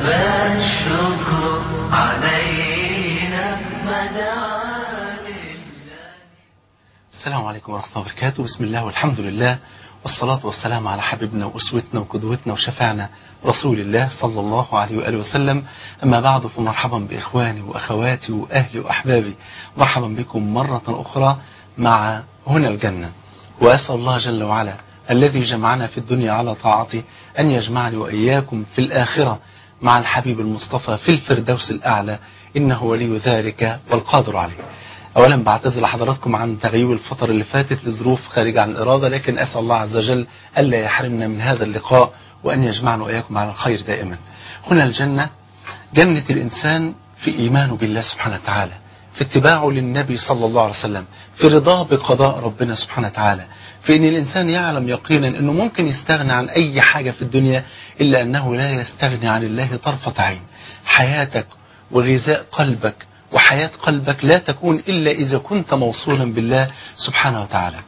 وجب الشكر علينا مدعا لله السلام عليكم ورحمة الله وبركاته بسم الله والحمد لله والصلاة والسلام على حبيبنا وأسوتنا وقدوتنا وشفعنا رسول الله صلى الله عليه وآله وسلم أما بعد فمرحبا بإخواني وأخواتي وأهلي وأحبابي مرحبا بكم مرة أخرى مع هنا الجنة وأسأل الله جل وعلا الذي جمعنا في الدنيا على طاعته أن يجمعني وإياكم في الآخرة مع الحبيب المصطفى في الفردوس الأعلى إنه ولي ذلك والقادر عليه اولا بعتذر لحضراتكم عن تغييب الفترة اللي فاتت لظروف خارجة عن الإرادة لكن أسأل الله عز وجل ألا يحرمنا من هذا اللقاء وأن يجمعنا وإياكم على الخير دائما هنا الجنة جنة الإنسان في إيمانه بالله سبحانه وتعالى في اتباعه للنبي صلى الله عليه وسلم في رضاه بقضاء ربنا سبحانه وتعالى في أن الإنسان يعلم يقينا أنه ممكن يستغنى عن أي حاجة في الدنيا إلا أنه لا يستغني عن الله طرفة عين حياتك وغذاء قلبك وحياة قلبك لا تكون إلا إذا كنت موصولا بالله سبحانه وتعالى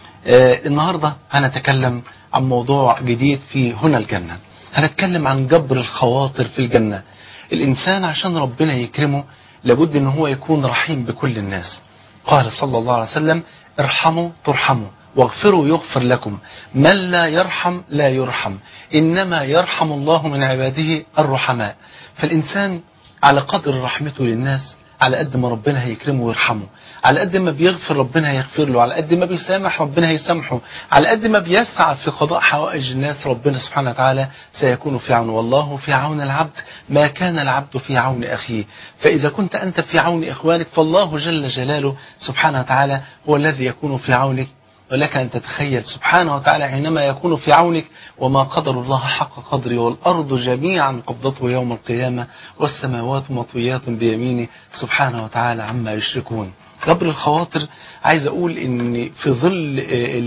آه النهاردة هنتكلم عن موضوع جديد في هنا الجنة هنتكلم عن جبر الخواطر في الجنة الإنسان عشان ربنا يكرمه لابد أن هو يكون رحيم بكل الناس قال صلى الله عليه وسلم ارحموا ترحموا واغفروا يغفر لكم من لا يرحم لا يرحم إنما يرحم الله من عباده الرحماء فالإنسان على قدر رحمته للناس على قد ما ربنا هيكرمه ويرحمه على قد ما بيغفر ربنا هيغفر له على قد ما بيسامح ربنا هيسامحه على قد ما بيسعى في قضاء حوائج الناس ربنا سبحانه وتعالى سيكون في عون والله في عون العبد ما كان العبد في عون أخيه فإذا كنت أنت في عون إخوانك فالله جل جلاله سبحانه وتعالى هو الذي يكون في عونك ولك أن تتخيل سبحانه وتعالى حينما يكون في عونك وما قدر الله حق قدره والأرض جميعا قبضته يوم القيامة والسماوات مطويات بيمينه سبحانه وتعالى عما يشركون جبر الخواطر عايز أقول إن في ظل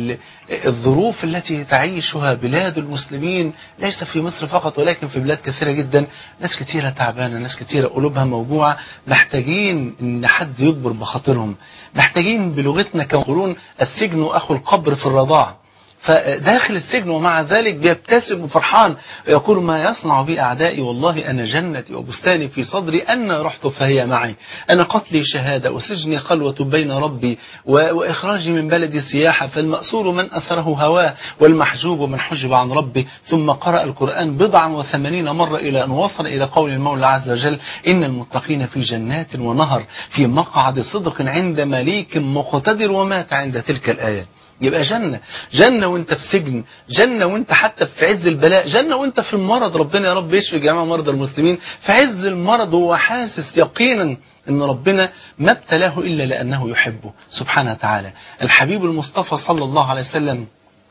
الظروف التي تعيشها بلاد المسلمين ليس في مصر فقط ولكن في بلاد كثيرة جدا ناس كثيرة تعبانة ناس كثيرة قلوبها موجوعة محتاجين إن حد يجبر بخاطرهم محتاجين بلغتنا كما يقولون السجن أخو القبر في الرضاعة فداخل السجن ومع ذلك بيبتسم وفرحان ويقول ما يصنع بي أعدائي والله أنا جنتي وبستاني في صدري أنا رحت فهي معي أنا قتلي شهادة وسجني خلوة بين ربي وإخراجي من بلدي سياحة فالمأسور من أسره هواه والمحجوب من حجب عن ربي ثم قرأ القرآن بضعا وثمانين مرة إلى أن وصل إلى قول المولى عز وجل إن المتقين في جنات ونهر في مقعد صدق عند مليك مقتدر ومات عند تلك الآية يبقى جنة جنة وانت في سجن جنة وانت حتى في عز البلاء جنة وانت في المرض ربنا يا رب يشفي جميع مرضى المسلمين في عز المرض هو حاسس يقينا ان ربنا ما ابتلاه الا لانه يحبه سبحانه وتعالى الحبيب المصطفى صلى الله عليه وسلم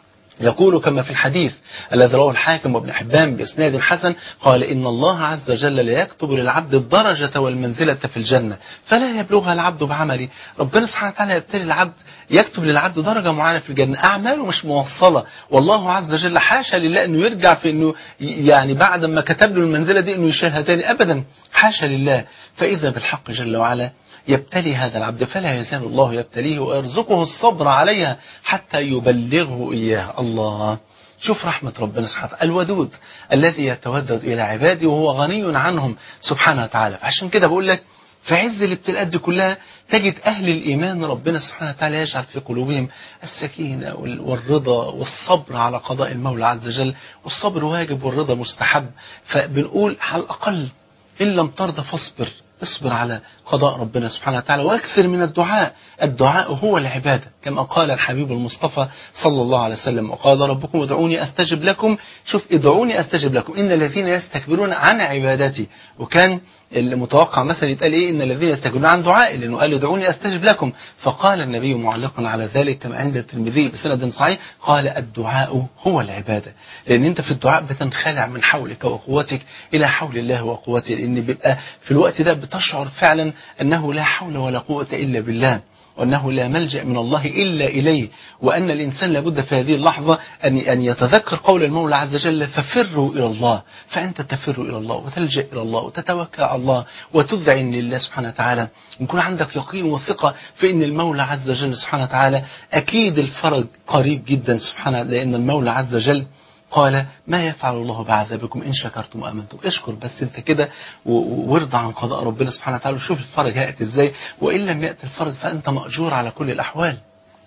يقول كما في الحديث الذي رواه الحاكم وابن حبان بإسناد حسن قال إن الله عز وجل لا يكتب للعبد الدرجة والمنزلة في الجنة فلا يبلغها العبد بعمله ربنا سبحانه وتعالى يبتلي العبد يكتب للعبد درجة معينة في الجنة أعماله مش موصلة والله عز وجل حاشا لله أنه يرجع في أنه يعني بعد ما كتب له المنزلة دي أنه يشيلها تاني أبدا حاشا لله فإذا بالحق جل وعلا يبتلي هذا العبد فلا يزال الله يبتليه ويرزقه الصبر عليها حتى يبلغه إياه الله شوف رحمة ربنا سبحانه وتعالى الودود الذي يتودد إلى عباده وهو غني عنهم سبحانه وتعالى فعشان كده بقول لك في عز الابتلاءات دي كلها تجد أهل الإيمان ربنا سبحانه وتعالى يجعل في قلوبهم السكينة والرضا والصبر على قضاء المولى عز وجل والصبر واجب والرضا مستحب فبنقول على الأقل إن لم ترضى فاصبر اصبر على قضاء ربنا سبحانه وتعالى واكثر من الدعاء الدعاء هو العبادة كما قال الحبيب المصطفى صلى الله عليه وسلم وقال ربكم ادعوني أستجب لكم شوف ادعوني أستجب لكم إن الذين يستكبرون عن عبادتي وكان المتوقع مثلا يتقال إيه إن الذين يستكبرون عن دعائي لأنه قال ادعوني أستجب لكم فقال النبي معلقا على ذلك كما عند الترمذي بسند صحيح قال الدعاء هو العبادة لأن أنت في الدعاء بتنخلع من حولك وقوتك إلى حول الله وقوته لأن بيبقى في الوقت ده بتشعر فعلا أنه لا حول ولا قوة إلا بالله وأنه لا ملجأ من الله إلا إليه وأن الإنسان لابد في هذه اللحظة أن أن يتذكر قول المولى عز وجل ففروا إلى الله فأنت تفر إلى الله وتلجأ إلى الله وتتوكل على الله وتذعن لله سبحانه وتعالى يكون عندك يقين وثقة في أن المولى عز وجل سبحانه وتعالى أكيد الفرج قريب جدا سبحانه لأن المولى عز وجل قال ما يفعل الله بعذابكم إن شكرتم وأمنتم اشكر بس انت كده و- و- وارضى عن قضاء ربنا سبحانه وتعالى وشوف الفرج هيأتي ازاي وإن لم يأتي الفرج فأنت مأجور على كل الأحوال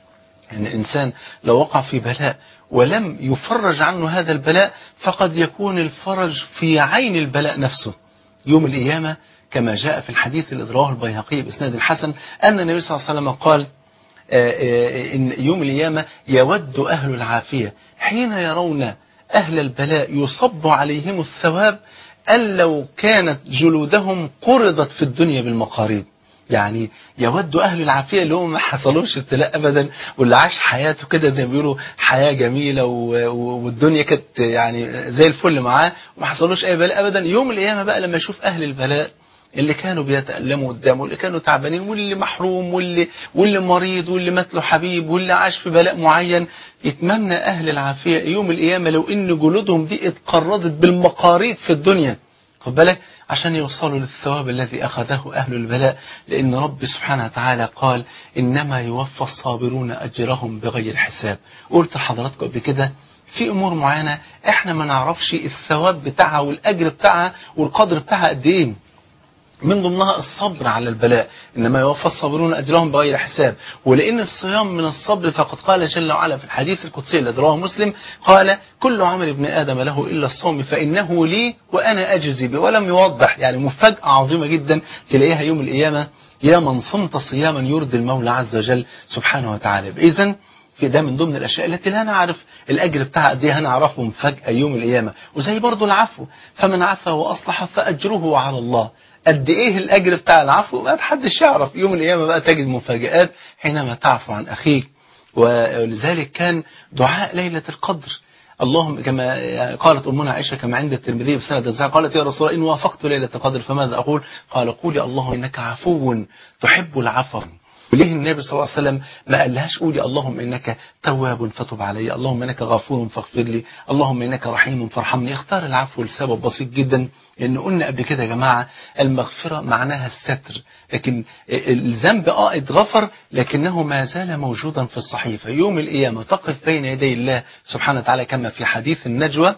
أن الإنسان لو وقع في بلاء ولم يفرج عنه هذا البلاء فقد يكون الفرج في عين البلاء نفسه يوم القيامة كما جاء في الحديث الذي رواه البيهقي بإسناد الحسن أن النبي صلى الله عليه وسلم قال آه، آه، إن يوم القيامة يود أهل العافية حين يرون أهل البلاء يصب عليهم الثواب أن لو كانت جلودهم قرضت في الدنيا بالمقاريض يعني يود أهل العافية اللي هم ما حصلوش ابتلاء أبدا واللي عاش حياته كده زي ما بيقولوا حياة جميلة و- و- والدنيا كانت يعني زي الفل معاه وما حصلوش أي بلاء أبدا يوم القيامة بقى لما يشوف أهل البلاء اللي كانوا بيتألموا قدامه واللي كانوا تعبانين واللي محروم واللي واللي مريض واللي مات له حبيب واللي عاش في بلاء معين يتمنى أهل العافية يوم القيامة لو إن جلودهم دي اتقرضت بالمقاريض في الدنيا خد بالك عشان يوصلوا للثواب الذي أخذه أهل البلاء لأن رب سبحانه وتعالى قال إنما يوفى الصابرون أجرهم بغير حساب قلت لحضراتكم قبل كده في أمور معينة إحنا ما نعرفش الثواب بتاعها والأجر بتاعها والقدر بتاعها قد إيه من ضمنها الصبر على البلاء إنما يوفى الصابرون أجرهم بغير حساب ولأن الصيام من الصبر فقد قال جل وعلا في الحديث القدسي الذي رواه مسلم قال كل عمل ابن آدم له إلا الصوم فإنه لي وأنا أجزي به ولم يوضح يعني مفاجأة عظيمة جدا تلاقيها يوم القيامة يا من صمت صياما يرضي المولى عز وجل سبحانه وتعالى إذن في ده من ضمن الأشياء التي لا نعرف الأجر بتاعها قد ايه هنعرفه فجأة يوم القيامة وزي برضو العفو فمن عفا وأصلح فأجره على الله قد ايه الأجر بتاع العفو ما حدش يعرف يوم القيامة بقى تجد مفاجآت حينما تعفو عن أخيك ولذلك كان دعاء ليلة القدر اللهم كما قالت أمنا عائشة كما عند الترمذي بسند الزعق قالت يا رسول الله إن وافقت ليلة القدر فماذا أقول قال قولي اللهم إنك عفو تحب العفو وليه النبي صلى الله عليه وسلم ما قالهاش قولي اللهم إنك تواب فتب علي اللهم إنك غفور فاغفر لي اللهم إنك رحيم فارحمني اختار العفو لسبب بسيط جدا لأن قلنا قبل كده يا جماعة المغفرة معناها الستر لكن الذنب اه اتغفر لكنه ما زال موجودا في الصحيفة يوم القيامة تقف بين يدي الله سبحانه وتعالى كما في حديث النجوى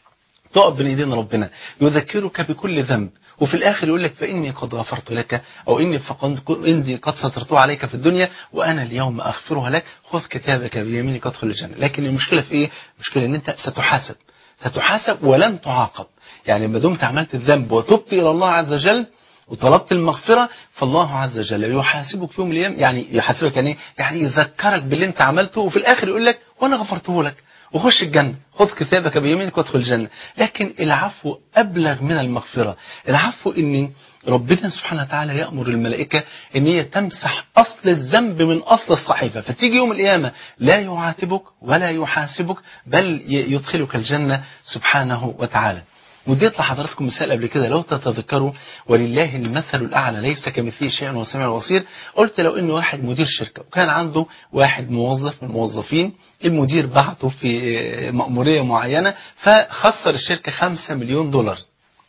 تقف بين ايدين ربنا يذكرك بكل ذنب وفي الاخر يقول لك فاني قد غفرت لك او اني فقد اني قد سترته عليك في الدنيا وانا اليوم اغفرها لك خذ كتابك بيمينك ادخل الجنه لكن المشكله في ايه المشكله ان انت ستحاسب ستحاسب ولن تعاقب يعني ما دمت عملت الذنب وتبت الى الله عز وجل وطلبت المغفرة فالله عز وجل يحاسبك في يوم الأيام يعني يحاسبك يعني إيه؟ يعني يذكرك باللي أنت عملته وفي الآخر يقول لك وأنا غفرته لك وخش الجنة خذ كتابك بيمينك وادخل الجنة لكن العفو أبلغ من المغفرة العفو إن ربنا سبحانه وتعالى يأمر الملائكة إن هي تمسح أصل الذنب من أصل الصحيفة فتيجي يوم القيامة لا يعاتبك ولا يحاسبك بل يدخلك الجنة سبحانه وتعالى وديت لحضراتكم مثال قبل كده لو تتذكروا ولله المثل الأعلى ليس كمثله شيء وسميع البصير قلت لو إن واحد مدير شركة وكان عنده واحد موظف من الموظفين المدير بعته في مأمورية معينة فخسر الشركة 5 مليون دولار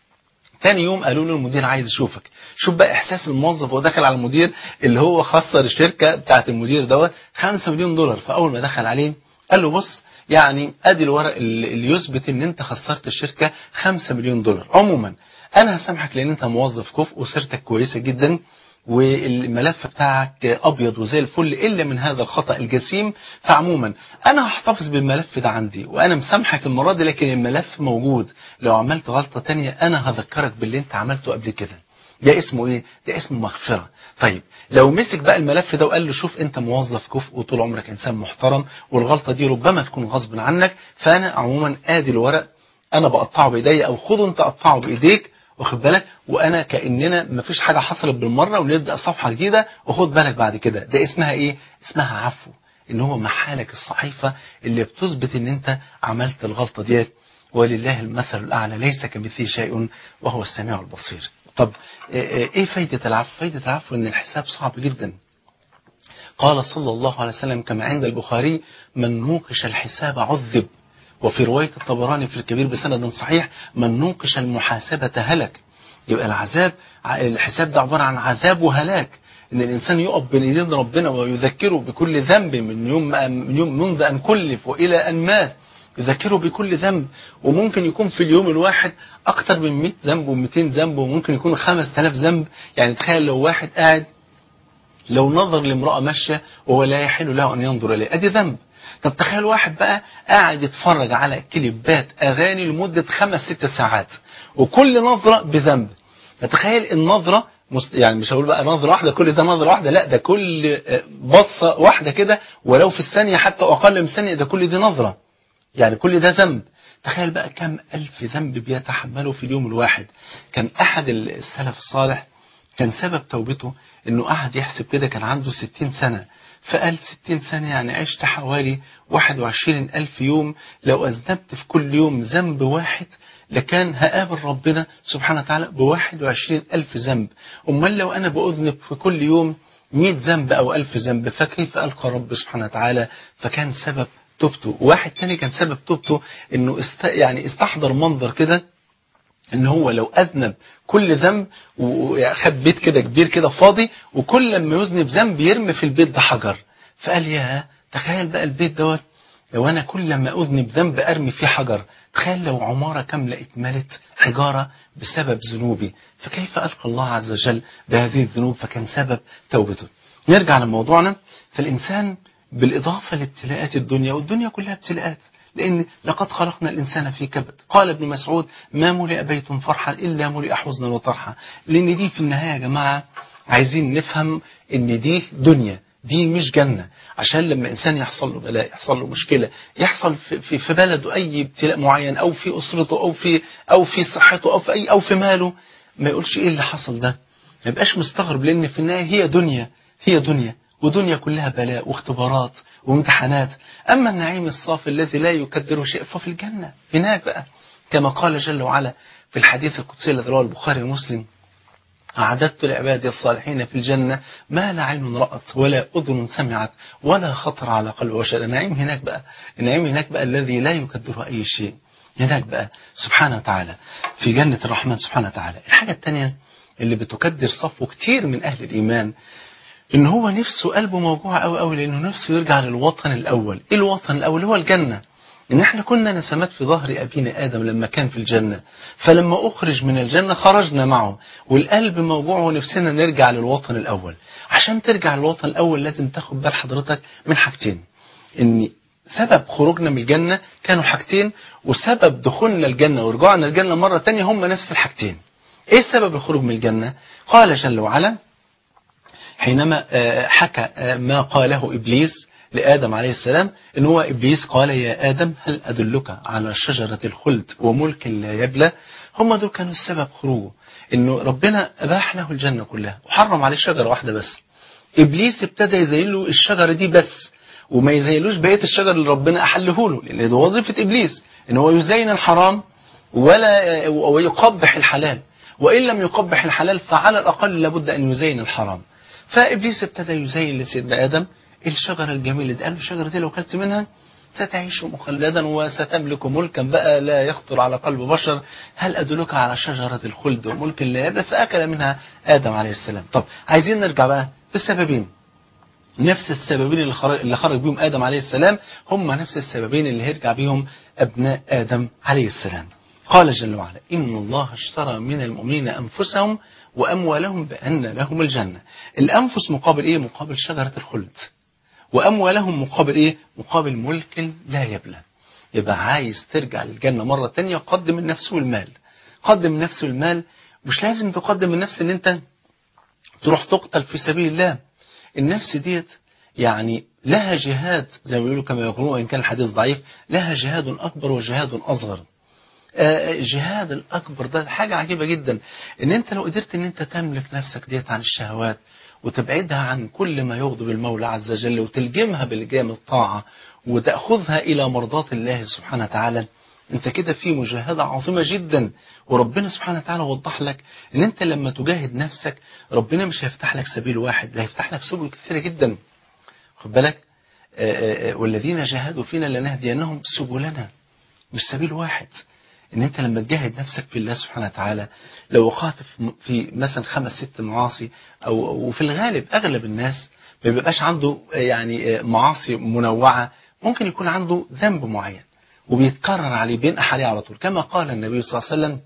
تاني يوم قالوا له المدير عايز يشوفك شوف بقى احساس الموظف وهو داخل على المدير اللي هو خسر الشركه بتاعت المدير دوت 5 مليون دولار فاول ما دخل عليه قال له بص يعني ادي الورق اللي يثبت ان انت خسرت الشركه 5 مليون دولار عموما انا هسامحك لان انت موظف كفء وسيرتك كويسه جدا والملف بتاعك ابيض وزي الفل الا من هذا الخطا الجسيم فعموما انا هحتفظ بالملف ده عندي وانا مسامحك المره دي لكن الملف موجود لو عملت غلطه تانية انا هذكرك باللي انت عملته قبل كده ده اسمه ايه ده اسمه مغفره طيب لو مسك بقى الملف ده وقال له شوف انت موظف كفء وطول عمرك انسان محترم والغلطه دي ربما تكون غصب عنك فانا عموما ادي الورق انا بقطعه بايديا او خده انت قطعه بايديك واخد بالك وانا كاننا مفيش حاجه حصلت بالمره ونبدا صفحه جديده وخد بالك بعد كده ده اسمها ايه اسمها عفو ان هو محالك الصحيفه اللي بتثبت ان انت عملت الغلطه ديت ولله المثل الاعلى ليس كمثله شيء وهو السميع البصير طب ايه فايده العفو فايده العفو ان الحساب صعب جدا قال صلى الله عليه وسلم كما عند البخاري من نوقش الحساب عذب وفي رواية الطبراني في الكبير بسند صحيح من نوقش المحاسبة هلك يبقى العذاب الحساب ده عبارة عن عذاب وهلاك ان الانسان يقف بين ايدين ربنا ويذكره بكل ذنب من يوم من يوم منذ ان كلف والى ان مات يذكره بكل ذنب وممكن يكون في اليوم الواحد أكتر من 100 ذنب و200 ذنب وممكن يكون 5000 ذنب يعني تخيل لو واحد قاعد لو نظر لامرأة ماشية وهو لا يحل له أن ينظر إليه أدي ذنب طب تخيل واحد بقى قاعد يتفرج على كليبات أغاني لمدة خمس ست ساعات وكل نظرة بذنب فتخيل النظرة مست... يعني مش هقول بقى نظرة واحدة كل ده نظرة واحدة لا ده كل بصة واحدة كده ولو في الثانية حتى أقل من ثانية ده كل دي نظرة يعني كل ده ذنب تخيل بقى كم ألف ذنب بيتحمله في اليوم الواحد كان أحد السلف الصالح كان سبب توبته انه قعد يحسب كده كان عنده 60 سنة فقال 60 سنة يعني عشت حوالي 21 ألف يوم لو أذنبت في كل يوم ذنب واحد لكان هقابل ربنا سبحانه وتعالى ب 21 ألف ذنب أمال لو أنا بأذنب في كل يوم 100 ذنب أو ألف ذنب فكيف ألقى رب سبحانه وتعالى فكان سبب توبته واحد تاني كان سبب توبته انه است يعني استحضر منظر كده ان هو لو اذنب كل ذنب وخد بيت كده كبير كده فاضي وكل لما يذنب ذنب يرمي في البيت ده حجر فقال يا تخيل بقى البيت دوت لو انا كل لما اذنب ذنب ارمي فيه حجر تخيل لو عمارة كاملة اتملت حجارة بسبب ذنوبي فكيف ألقى الله عز وجل بهذه الذنوب فكان سبب توبته نرجع لموضوعنا فالإنسان بالإضافة لابتلاءات الدنيا والدنيا كلها ابتلاءات لأن لقد خلقنا الإنسان في كبد قال ابن مسعود ما ملئ بيت فرحا إلا ملئ حزنا وطرحا لأن دي في النهاية يا جماعة عايزين نفهم إن دي دنيا دي مش جنة عشان لما إنسان يحصل له بلاء يحصل له مشكلة يحصل في, في, في بلده أي ابتلاء معين أو في أسرته أو في أو في صحته أو في أي أو في ماله ما يقولش إيه اللي حصل ده ما يبقاش مستغرب لأن في النهاية هي دنيا هي دنيا ودنيا كلها بلاء واختبارات وامتحانات أما النعيم الصافي الذي لا يكدره شيء ففي الجنة هناك بقى كما قال جل وعلا في الحديث القدسي الذي رواه البخاري ومسلم أعددت لعبادي الصالحين في الجنة ما لا عين رأت ولا أذن سمعت ولا خطر على قلب بشر النعيم هناك بقى النعيم هناك بقى الذي لا يكدره أي شيء هناك بقى سبحانه وتعالى في جنة الرحمن سبحانه وتعالى الحاجة الثانية اللي بتكدر صفو كتير من أهل الإيمان ان هو نفسه قلبه موجوع قوي قوي لانه نفسه يرجع للوطن الاول ايه الوطن الاول هو الجنه ان احنا كنا نسمات في ظهر ابينا ادم لما كان في الجنه فلما اخرج من الجنه خرجنا معه والقلب موجوع ونفسنا نرجع للوطن الاول عشان ترجع للوطن الاول لازم تاخد بال حضرتك من حاجتين ان سبب خروجنا من الجنه كانوا حاجتين وسبب دخولنا الجنه ورجوعنا الجنه مره تانية هم نفس الحاجتين ايه سبب الخروج من الجنه قال جل وعلا حينما حكى ما قاله إبليس لآدم عليه السلام إن هو إبليس قال يا آدم هل أدلك على شجرة الخلد وملك لا يبلى هم دول كانوا السبب خروجه إنه ربنا أباح له الجنة كلها وحرم عليه شجرة واحدة بس إبليس ابتدى يزين له الشجرة دي بس وما يزينلوش بقية الشجر اللي ربنا أحله له لأن ده وظيفة إبليس إن هو يزين الحرام ولا ويقبح الحلال وإن لم يقبح الحلال فعلى الأقل لابد أن يزين الحرام فإبليس ابتدى يزين لسيدنا آدم الشجرة الجميلة دي قال له الشجرة دي لو كلت منها ستعيش مخلدا وستملك ملكا بقى لا يخطر على قلب بشر هل أدلك على شجرة الخلد وملك لا يبلى فأكل منها آدم عليه السلام طب عايزين نرجع بقى بالسببين نفس السببين اللي خرج, اللي خرج بيهم آدم عليه السلام هم نفس السببين اللي هيرجع بيهم أبناء آدم عليه السلام قال جل وعلا إن الله اشترى من المؤمنين أنفسهم وأموالهم بأن لهم الجنة الأنفس مقابل إيه مقابل شجرة الخلد وأموالهم مقابل إيه مقابل ملك لا يبلى يبقى عايز ترجع للجنة مرة تانية قدم النفس والمال قدم النفس والمال مش لازم تقدم النفس ان انت تروح تقتل في سبيل الله النفس ديت يعني لها جهاد زي ما بيقولوا كما يقولون وإن كان الحديث ضعيف لها جهاد أكبر وجهاد أصغر الجهاد الأكبر ده حاجة عجيبة جدا ان انت لو قدرت ان انت تملك نفسك ديت عن الشهوات وتبعدها عن كل ما يغضب المولى عز وجل وتلجمها بلجام الطاعة وتأخذها إلى مرضات الله سبحانه وتعالى انت كده في مجاهدة عظيمة جدا وربنا سبحانه وتعالى وضح لك ان انت لما تجاهد نفسك ربنا مش هيفتح لك سبيل واحد ده هيفتح لك سبل كثيرة جدا خد بالك والذين جاهدوا فينا لنهدينهم سبلنا مش سبيل واحد ان انت لما تجاهد نفسك في الله سبحانه وتعالى لو وقعت في مثلا خمس ست معاصي او وفي الغالب اغلب الناس ما بيبقاش عنده يعني معاصي منوعة ممكن يكون عنده ذنب معين وبيتكرر عليه بينقح عليه على طول كما قال النبي صلى الله عليه وسلم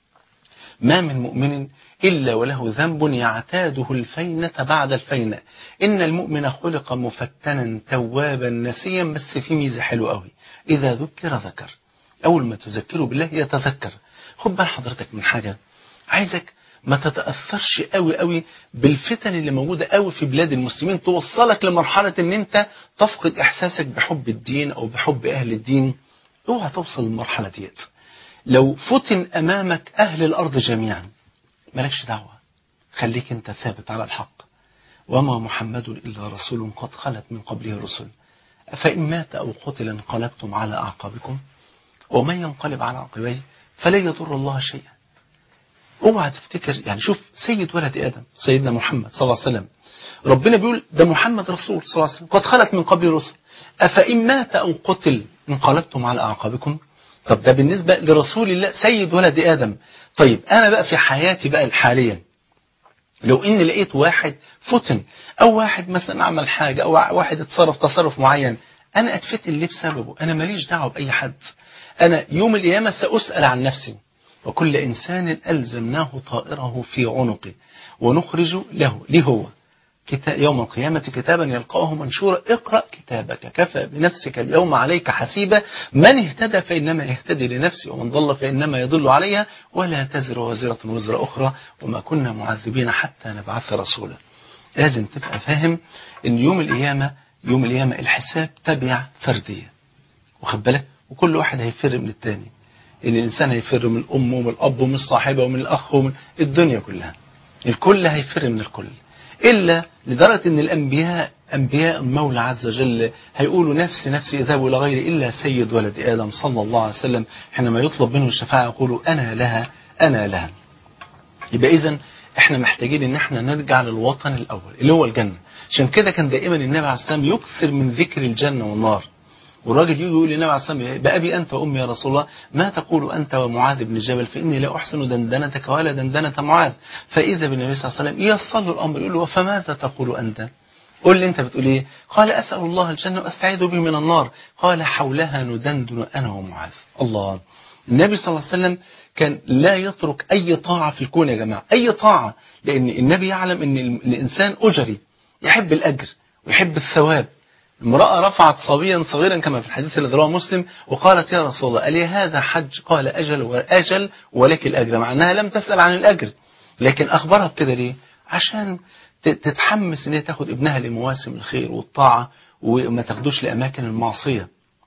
ما من مؤمن إلا وله ذنب يعتاده الفينة بعد الفينة إن المؤمن خلق مفتنا توابا نسيا بس في ميزة حلوة قوي إذا ذكر ذكر أول ما تذكره بالله يتذكر خد بال حضرتك من حاجة عايزك ما تتأثرش قوي قوي بالفتن اللي موجودة قوي في بلاد المسلمين توصلك لمرحلة ان انت تفقد احساسك بحب الدين او بحب اهل الدين اوعى توصل للمرحلة ديت لو فتن امامك اهل الارض جميعا مالكش دعوة خليك انت ثابت على الحق وما محمد الا رسول قد خلت من قبله رسل فان مات او قتل انقلبتم على اعقابكم ومن ينقلب على عقبيه فلن يضر الله شيئا اوعى تفتكر يعني شوف سيد ولد ادم سيدنا محمد صلى الله عليه وسلم ربنا بيقول ده محمد رسول صلى الله عليه وسلم قد خلت من قبل رسل افان مات او قتل انقلبتم على اعقابكم طب ده بالنسبه لرسول الله سيد ولد ادم طيب انا بقى في حياتي بقى الحاليه لو ان لقيت واحد فتن او واحد مثلا عمل حاجه او واحد اتصرف تصرف معين انا اتفتن ليه بسببه انا ماليش دعوه باي حد انا يوم القيامه ساسال عن نفسي وكل إنسان ألزمناه طائره في عنقه ونخرج له ليه هو كتاب يوم القيامة كتابا يلقاه منشورا اقرأ كتابك كفى بنفسك اليوم عليك حسيبا من اهتدى فإنما يهتدي لنفسه ومن ضل فإنما يضل عليها ولا تزر وزرة وزر أخرى وما كنا معذبين حتى نبعث رسولا لازم تبقى فاهم ان يوم القيامة يوم القيامة الحساب تبع فردية واخد بالك وكل واحد هيفر من التاني ان الانسان هيفر من الام ومن الاب ومن الصاحبه ومن الاخ ومن الدنيا كلها الكل هيفر من الكل الا لدرجه ان الانبياء انبياء المولى عز وجل هيقولوا نفسي نفسي اذهبوا الى غيري الا سيد ولد ادم صلى الله عليه وسلم حينما يطلب منه الشفاعه يقولوا انا لها انا لها يبقى اذا احنا محتاجين ان احنا نرجع للوطن الاول اللي هو الجنه عشان كده كان دائما النبي عليه السلام يكثر من ذكر الجنه والنار والراجل يجي يقول للنبي عليه الصلاه والسلام بأبي أنت وأمي يا رسول الله ما تقول أنت ومعاذ بن جبل فإني لا أحسن دندنتك ولا دندنة معاذ فإذا بالنبي صلى الله عليه وسلم يصل الأمر يقول له فماذا تقول أنت قل لي أنت بتقول إيه قال أسأل الله الجنة وأستعيذ به من النار قال حولها ندندن أنا ومعاذ الله النبي صلى الله عليه وسلم كان لا يترك أي طاعة في الكون يا جماعة أي طاعة لأن النبي يعلم أن الإنسان أجري يحب الأجر ويحب الثواب امرأة رفعت صبيا صغيرا كما في الحديث الذي رواه مسلم وقالت يا رسول الله ألي هذا حج قال أجل وأجل ولك الأجر مع أنها لم تسأل عن الأجر لكن أخبرها بكده ليه عشان تتحمس ان هي تاخد ابنها لمواسم الخير والطاعة وما تاخدوش لأماكن المعصية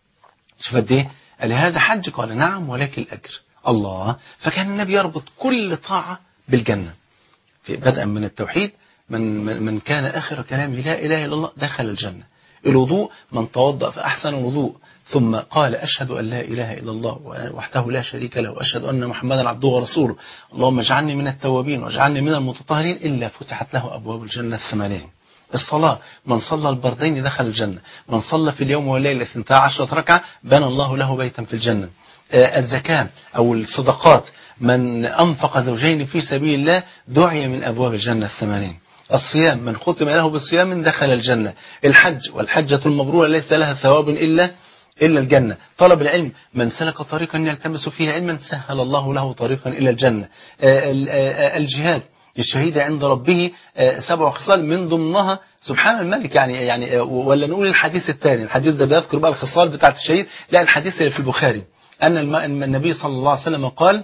شوف قد ايه قال هذا حج قال نعم ولك الأجر الله فكان النبي يربط كل طاعة بالجنة في بدءا من التوحيد من, من كان آخر كلامه لا إله إلا الله دخل الجنة الوضوء من توضأ فأحسن الوضوء ثم قال أشهد أن لا إله إلا الله وحده لا شريك له وأشهد أن محمدا عبده ورسوله اللهم اجعلني من التوابين واجعلني من المتطهرين إلا فتحت له أبواب الجنة الثمانين الصلاة من صلى البردين دخل الجنة من صلى في اليوم والليلة 12 ركعة بنى الله له بيتا في الجنة الزكاة أو الصدقات من أنفق زوجين في سبيل الله دعي من أبواب الجنة الثمانين الصيام من ختم له بالصيام دخل الجنة الحج والحجة المبرورة ليس لها ثواب إلا إلا الجنة طلب العلم من سلك طريقا يلتمس فيه علما سهل الله له طريقا إلى الجنة الجهاد الشهيد عند ربه سبع خصال من ضمنها سبحان الملك يعني يعني ولا نقول الحديث الثاني الحديث ده بيذكر بقى الخصال بتاعت الشهيد لا الحديث اللي في البخاري أن النبي صلى الله عليه وسلم قال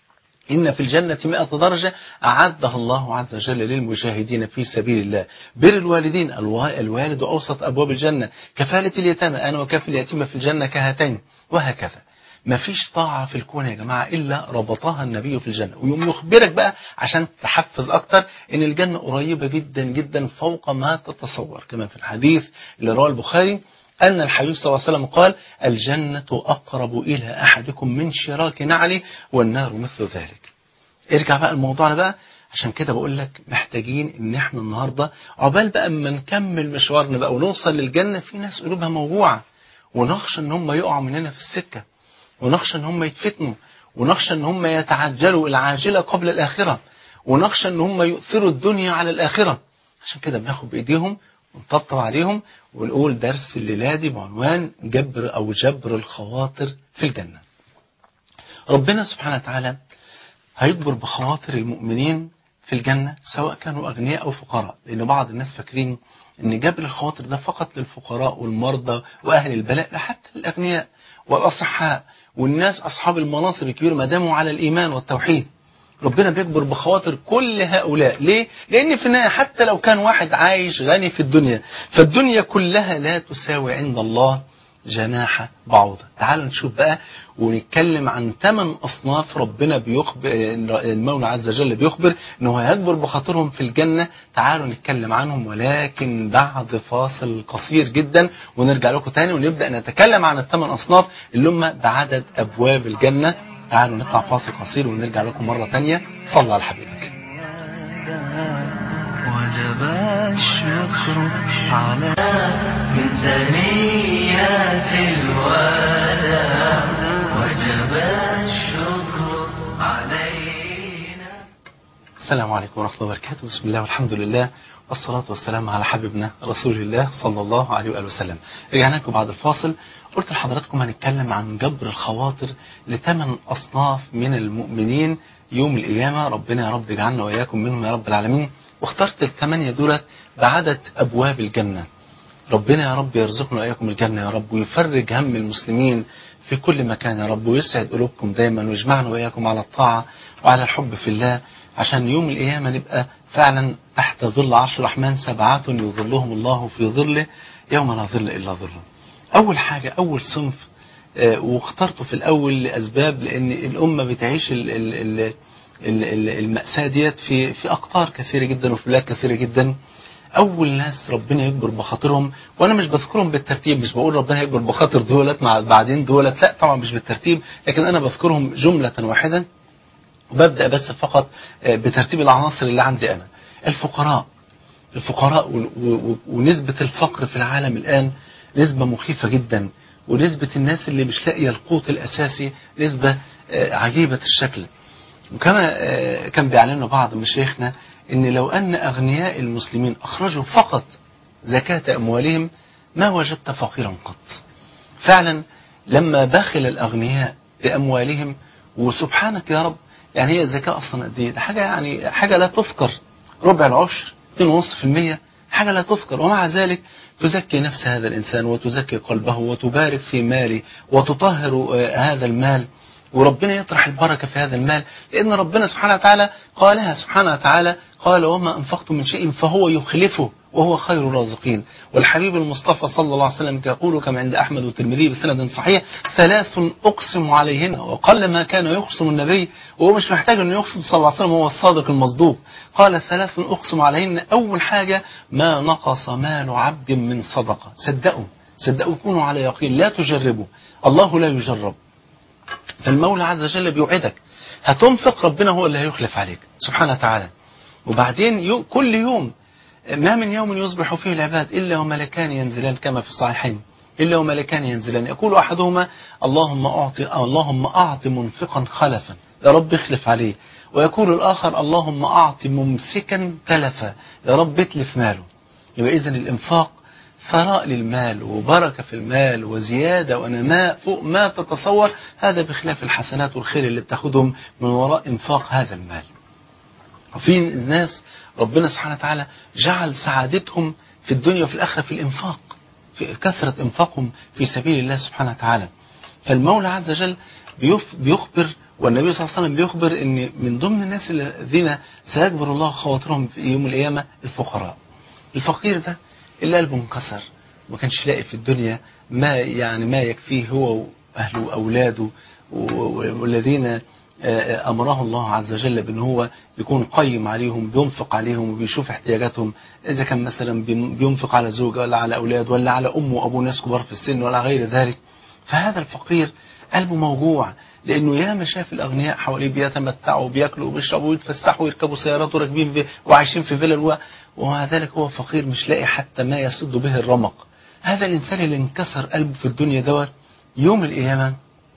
إن في الجنة مئة درجة أعدها الله عز وجل للمجاهدين في سبيل الله بر الوالدين الوالد أوسط أبواب الجنة كفالة اليتامى أنا وكافل اليتيمة في الجنة كهاتين وهكذا ما فيش طاعة في الكون يا جماعة إلا ربطها النبي في الجنة ويوم يخبرك بقى عشان تحفز أكتر إن الجنة قريبة جدا جدا فوق ما تتصور كما في الحديث اللي رواه البخاري أن الحبيب صلى الله عليه وسلم قال الجنة أقرب إلى أحدكم من شراك نعله والنار مثل ذلك ارجع بقى الموضوعنا بقى عشان كده بقول لك محتاجين ان احنا النهاردة عقبال بقى اما نكمل مشوارنا بقى ونوصل للجنة في ناس قلوبها موجوعة ونخشى ان هم يقعوا مننا في السكة ونخشى ان هم يتفتنوا ونخشى ان هم يتعجلوا العاجلة قبل الآخرة ونخشى ان هم يؤثروا الدنيا على الآخرة عشان كده بناخد بإيديهم ونطبطب عليهم ونقول درس الليلة دي بعنوان جبر أو جبر الخواطر في الجنة ربنا سبحانه وتعالى هيجبر بخواطر المؤمنين في الجنة سواء كانوا أغنياء أو فقراء لأن بعض الناس فاكرين أن جبر الخواطر ده فقط للفقراء والمرضى وأهل البلاء لا حتى للأغنياء والأصحاء والناس أصحاب المناصب الكبيرة ما داموا على الإيمان والتوحيد ربنا بيكبر بخواطر كل هؤلاء ليه؟ لأن في النهاية حتى لو كان واحد عايش غني في الدنيا فالدنيا كلها لا تساوي عند الله جناح بعوضة تعالوا نشوف بقى ونتكلم عن ثمان أصناف ربنا بيخبر المولى عز وجل بيخبر أنه هيكبر بخاطرهم في الجنة تعالوا نتكلم عنهم ولكن بعد فاصل قصير جدا ونرجع لكم تاني ونبدأ نتكلم عن الثمان أصناف اللي هم بعدد أبواب الجنة تعالوا نطلع فاصل قصير ونرجع لكم مرة تانية صلى على حبيبك وجب الشكر على من ثنيات الوداع وجب الشكر علينا السلام عليكم ورحمة الله وبركاته بسم الله والحمد لله والصلاة والسلام على حبيبنا رسول الله صلى الله عليه وآله وسلم رجعنا لكم بعد الفاصل قلت لحضراتكم هنتكلم عن جبر الخواطر لثمان أصناف من المؤمنين يوم القيامة ربنا يا رب يجعلنا وإياكم منهم يا رب العالمين واخترت الثمانية دولت بعدد أبواب الجنة ربنا يا رب يرزقنا وإياكم الجنة يا رب ويفرج هم المسلمين في كل مكان يا رب ويسعد قلوبكم دايما ويجمعنا وإياكم على الطاعة وعلى الحب في الله عشان يوم القيامة نبقى فعلا تحت ظل عرش الرحمن سبعات يظلهم الله في ظله يوم لا ظل إلا ظله أول حاجة أول صنف آه، واخترته في الأول لأسباب لأن الأمة بتعيش ال ال ال ال ال المأساة ديت في في أقطار كثيرة جدا وفي بلاد كثيرة جدا أول ناس ربنا يكبر بخاطرهم وأنا مش بذكرهم بالترتيب مش بقول ربنا يكبر بخاطر دولت مع بعدين دولت لا طبعا مش بالترتيب لكن أنا بذكرهم جملة واحدة وببدأ بس فقط آه، بترتيب العناصر اللي عندي أنا الفقراء الفقراء و- و- ونسبة الفقر في العالم الآن نسبة مخيفة جدا ونسبة الناس اللي مش لاقية القوت الأساسي نسبة آه، عجيبة الشكل وكما آه، كان بيعلنوا بعض مشايخنا ان لو ان اغنياء المسلمين اخرجوا فقط زكاة اموالهم ما وجدت فقيرا قط فعلا لما بخل الاغنياء باموالهم وسبحانك يا رب يعني هي الزكاة اصلا قد ايه ده حاجة يعني حاجة لا تذكر ربع العشر 2.5% حاجة لا تذكر ومع ذلك تزكي نفس هذا الإنسان وتزكي قلبه وتبارك في ماله وتطهر آه، هذا المال وربنا يطرح البركة في هذا المال لأن ربنا سبحانه وتعالى قالها سبحانه وتعالى قال وما أنفقتم من شيء فهو يخلفه وهو خير الرازقين والحبيب المصطفى صلى الله عليه وسلم يقول كما عند أحمد والترمذي بسند صحيح ثلاث أقسم عليهن وقل ما كان يقسم النبي وهو مش محتاج أنه يقسم صلى الله عليه وسلم هو الصادق المصدوق قال ثلاث أقسم عليهن أول حاجة ما نقص مال عبد من صدقة صدقوا صدقوا كونوا على يقين لا تجربوا الله لا يجرب فالمولى عز وجل بيوعدك هتنفق ربنا هو اللي هيخلف عليك سبحانه وتعالى وبعدين يو كل يوم ما من يوم يصبح فيه العباد إلا وملكان ينزلان كما في الصحيحين إلا وملكان ينزلان يقول أحدهما اللهم أعطي اللهم أعط منفقا خلفا يا رب اخلف عليه ويقول الآخر اللهم أعط ممسكا تلفا يا رب اتلف ماله يبقى إذن الإنفاق ثراء للمال وبركة في المال وزيادة ونماء فوق ما تتصور هذا بخلاف الحسنات والخير اللي بتاخدهم من وراء إنفاق هذا المال وفي ناس ربنا سبحانه وتعالى جعل سعادتهم في الدنيا وفي الآخرة في الإنفاق في كثرة إنفاقهم في سبيل الله سبحانه وتعالى فالمولى عز وجل بيف- بيخبر والنبي صلى الله عليه وسلم بيخبر ان من ضمن الناس الذين سيجبر الله خواطرهم في يوم القيامة الفقراء الفقير ده اللي قلبه انكسر ما كانش لاقي في الدنيا ما يعني ما يكفيه هو واهله واولاده و- والذين آه، امره الله عز وجل بان هو يكون قيم عليهم بينفق عليهم وبيشوف احتياجاتهم اذا كان مثلا بيم- بينفق على زوجه ولا على اولاد ولا على امه وابوه ناس كبار في السن ولا غير ذلك فهذا الفقير قلبه موجوع لانه ياما شاف الاغنياء حواليه بيتمتعوا وبياكلوا وبيشربوا ويتفسحوا ويركبوا سيارات وراكبين في وعايشين في فيلل و- ومع ذلك هو فقير مش لاقي حتى ما يسد به الرمق هذا الانسان اللي انكسر قلبه في الدنيا دوت يوم القيامه